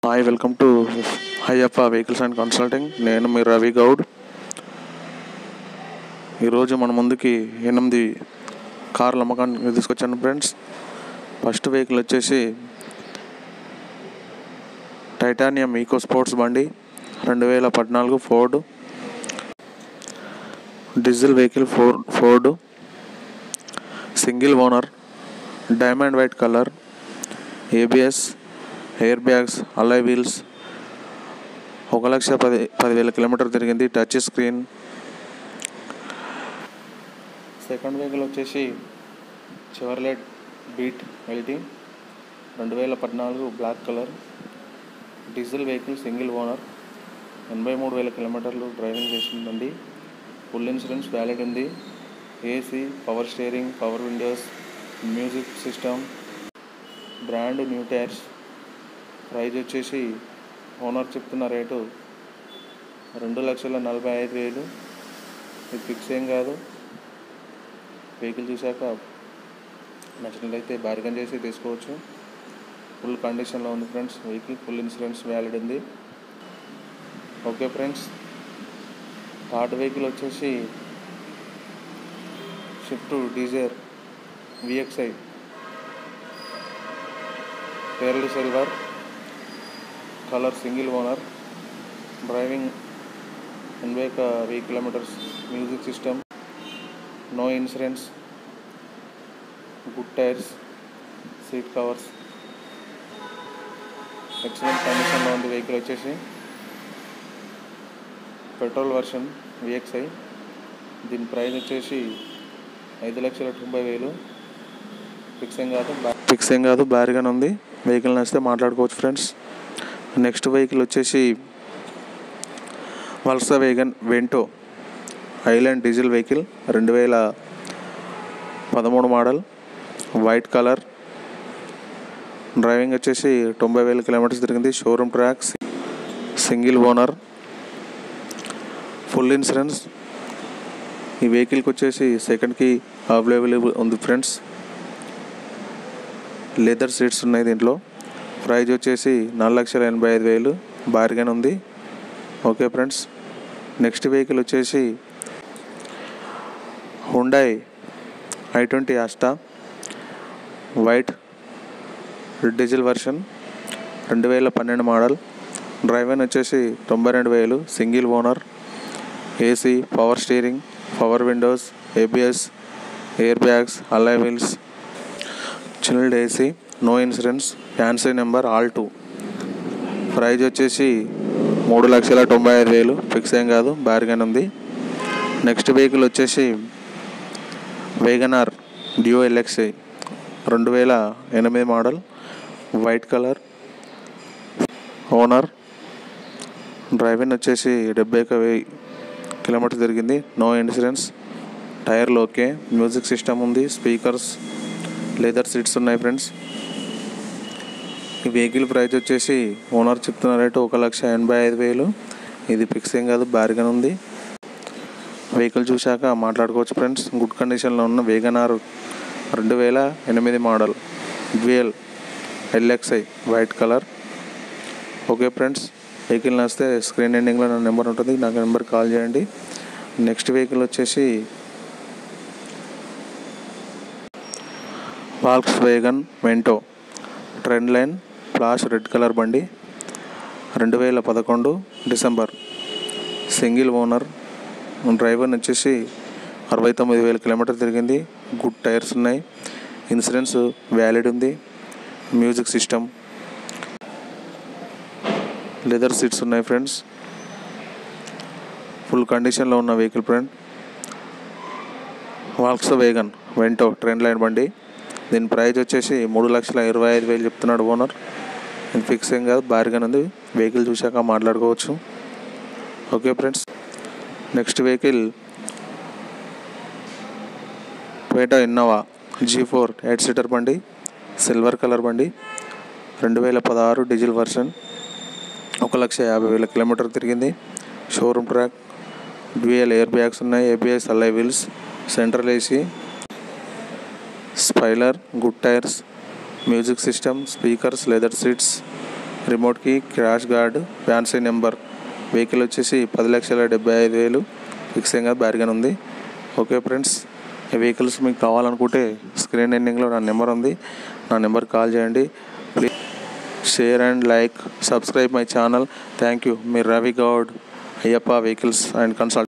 hi welcome to Ayyappa vehicles and consulting నేను మీ రవి గౌడ్ ఈరోజు మన ముందుకి ఎనిమిది కార్ల అమ్మకానికి తీసుకొచ్చాను ఫ్రెండ్స్ ఫస్ట్ వెహికల్ వచ్చేసి టైటానియం ఈకో స్పోర్ట్స్ బండి రెండు వేల పద్నాలుగు Ford diesel vehicle four Ford single owner diamond white colour ABS airbags alloy wheels ఒక లక్ష పది పదివేల కిలోమీటర్ తిరిగింది టచ్ స్క్రీన్ సెకండ్ వెహికల్ వచ్చేసి చివర్లెట్ బీట్ ఎల్టీ రెండు వేల పద్నాలుగు black colour diesel vehicle single owner ఎనభై మూడు వేల కిలోమీటర్లు డ్రైవింగ్ చేసిందండి ఫుల్ ఇన్సూరెన్స్ వ్యాలిడ్ ఉంది AC power steering power windows music system brand new tyres price వచ్చేసి ఓనర్ చెప్తున్న రేటు రెండు లక్షల నలభై ఐదు వేలు ఇది ఫిక్స్ ఏం కాదు వెహికల్ చూశాక నచ్చినట్లయితే బార్గన్ చేసి తీసుకోవచ్చు ఫుల్ కండిషన్లో ఉంది friends vehicle full insurance valid ఉంది ఓకే ఫ్రెండ్స్ థర్డ్ వెహికల్ వచ్చేసి షిఫ్ట్ డీజర్ విఎక్స్ఐ పేర్లు silver colour single owner driving ఎనభై ఒక వెయ్యి kilometres music system no insurance good tyres seat covers excellent కండిషన్లో ఉంది వెహికల్ వచ్చేసి పెట్రోల్ వర్షన్ విఎక్స్ఐ దీని ప్రైస్ వచ్చేసి ఐదు లక్షల తొంభై వేలు ఫిక్స్ ఏం కాదు ఫిక్స్ ఏం కాదు భారీగానే ఉంది వెహికల్ నచ్చితే మాట్లాడుకోవచ్చు ఫ్రెండ్స్ నెక్స్ట్ వెహికల్ వచ్చేసి వల్సా వేగన్ వెంటో ఐలాండ్ డీజిల్ వెహికల్ రెండు వేల పదమూడు మోడల్ వైట్ కలర్ డ్రైవింగ్ వచ్చేసి తొంభై వేల కిలోమీటర్స్ తిరిగింది showroom track single owner full insurance ఈ వెహికల్కి వచ్చేసి సెకండ్కి అవైలబుల్ ఉంది ఫ్రెండ్స్ లెదర్ సీట్స్ ఉన్నాయి దీంట్లో ప్రైజ్ వచ్చేసి నాలుగు లక్షల ఎనభై ఐదు వేలు బార్గెన్ ఉంది ఓకే ఫ్రెండ్స్ నెక్స్ట్ వెహికల్ వచ్చేసి Hyundai i twenty Asta white diesel version రెండు వేల పన్నెండు మోడల్ డ్రైవర్ వచ్చేసి తొంభై రెండు వేలు single owner AC power steering power windows ABS airbags alloy wheels chilled AC no insurance fancy number all two price వచ్చేసి మూడు లక్షల తొంభై ఐదు వేలు ఫిక్స్ ఏం కాదు బార్గెన్ ఉంది నెక్స్ట్ వెహికల్ వచ్చేసి వేగనార్ డియో ఎల్ఎక్స్ఐ రెండు వేల ఎనిమిది model white colour owner driving వచ్చేసి డెబ్బై ఒక వెయ్యి కిలోమీటర్ తిరిగింది నో ఇన్సూరెన్స్ టైర్లు ఓకే మ్యూజిక్ సిస్టమ్ ఉంది స్పీకర్స్ లెదర్ సీట్స్ ఉన్నాయి ఫ్రెండ్స్ ఈ వెహికల్ ప్రైస్ వచ్చేసి ఓనర్ చెప్తున్న రేటు ఒక లక్ష ఎనభై ఐదు వేలు ఇది ఫిక్స్ ఏం కాదు బార్గెన్ ఉంది వెహికల్ చూశాక మాట్లాడుకోవచ్చు ఫ్రెండ్స్ గుడ్ కండిషన్లో ఉన్న వేగనార్ రెండు వేల ఎనిమిది model dual LXI white colour okay friends vehicle నచ్చితే స్క్రీన్ ఎండింగ్లో నా నెంబర్ ఉంటుంది నాకు నెంబర్ కాల్ చేయండి నెక్స్ట్ వెహికల్ వచ్చేసి Volkswagen Vento trend line flash red colour బండి రెండు వేల పదకొండు డిసెంబర్ సింగిల్ ఓనర్ డ్రైవర్ వచ్చేసి అరవై తొమ్మిది వేల కిలోమీటర్ తిరిగింది గుడ్ టైర్స్ ఉన్నాయి ఇన్సూరెన్స్ వ్యాలిడ్ ఉంది మ్యూజిక్ సిస్టమ్ లెదర్ సీట్స్ ఉన్నాయి ఫ్రెండ్స్ ఫుల్ కండిషన్లో ఉన్న vehicle friend Volkswagen Vento trend line బండి దీని ప్రైస్ వచ్చేసి మూడు లక్షల ఇరవై ఐదు వేలు చెప్తున్నాడు ఓనర్ ఇది ఫిక్స్ ఏం కాదు భారీగానే ఉంది వెహికల్ చూశాక మాట్లాడుకోవచ్చు okay friends next vehicle Toyota Innova G four eight seater బండి సిల్వర్ కలర్ బండి రెండు వేల పదహారు డీజిల్ వర్షన్ ఒక లక్ష యాభై వేల కిలోమీటర్ తిరిగింది showroom track dual airbags ఉన్నాయి ABS alloy wheels central AC spoiler good tyres music system speakers leather seats రిమోట్కి crash guard fancy number vehicle వచ్చేసి పది లక్షల డెబ్బై ఐదు వేలు ఫిక్సింగ్గా బ్యారిగన్ ఉంది ఓకే ఫ్రెండ్స్ ఈ వెహికల్స్ మీకు కావాలనుకుంటే స్క్రీన్ ఎండింగ్లో నా నెంబర్ ఉంది నా నెంబర్కి కాల్ చేయండి please share and like subscribe my channel thank you మీ Ravi Goud Ayyappa vehicles and consult